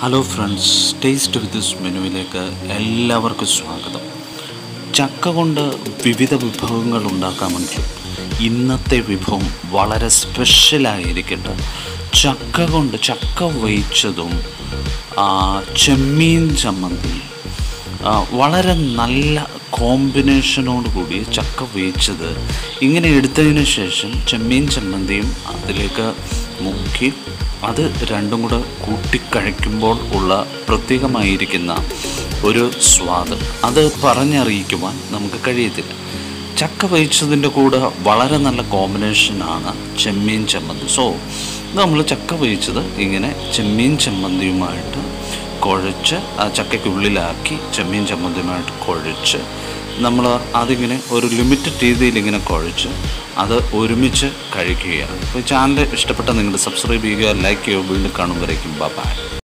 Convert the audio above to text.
hello friends taste with this മെനുവിലേക്ക് എല്ലാവർക്കും സ്വാഗതം ചക്ക കൊണ്ട് വിവിധ വിഭവങ്ങൾ ഉണ്ടാക്കാമെങ്കിലും ഇന്നത്തെ വിഭവം വളരെ സ്പെഷ്യലായിരിക്കട്ടെ ചക്ക കൊണ്ട് ചക്ക വേവിച്ചതും ആ, ചെമ്മീൻ ചമ്മന്തി ആ, വളരെ നല്ല കോമ്പിനേഷനോട് കൂടി ചക്ക വേവിച്ചത് ഇങ്ങനെ എടുത്തതിന് ശേഷം ചെമ്മീൻ ചമ്മന്തിയും അതിലേക്ക് മുക്കി അത് രണ്ടും കൂടെ കൂട്ടിക്കഴിക്കുമ്പോൾ ഉള്ള പ്രത്യേകമായിരിക്കുന്ന ഒരു സ്വാദ് അത് പറഞ്ഞറിയിക്കുവാൻ നമുക്ക് കഴിയത്തില്ല ചക്ക വേവിച്ചതിൻ്റെ കൂടെ വളരെ നല്ല കോമ്പിനേഷനാണ് ചെമ്മീൻ ചമ്മന്തി സോ നമ്മൾ ചക്ക വേവിച്ചത് ഇങ്ങനെ ചെമ്മീൻ ചമ്മന്തിയുമായിട്ട് കുഴച്ച് ആ ചക്കയ്ക്കുള്ളിലാക്കി ചെമ്മീൻ ചമ്മന്തിയുമായിട്ട് കുഴച്ച് നമ്മൾ അതിങ്ങനെ ഒരു ലിമിറ്റഡ് രീതിയിൽ ഇങ്ങനെ കുഴച്ച് അത് ഒരുമിച്ച് കഴിക്കുകയാണ് അപ്പോൾ ഈ ചാനൽ ഇഷ്ടപ്പെട്ട നിങ്ങൾ സബ്സ്ക്രൈബ് ചെയ്യുക ലൈക്ക് ചെയ്യുക വീണ്ടും കാണുമ്പോഴേക്കും ബൈ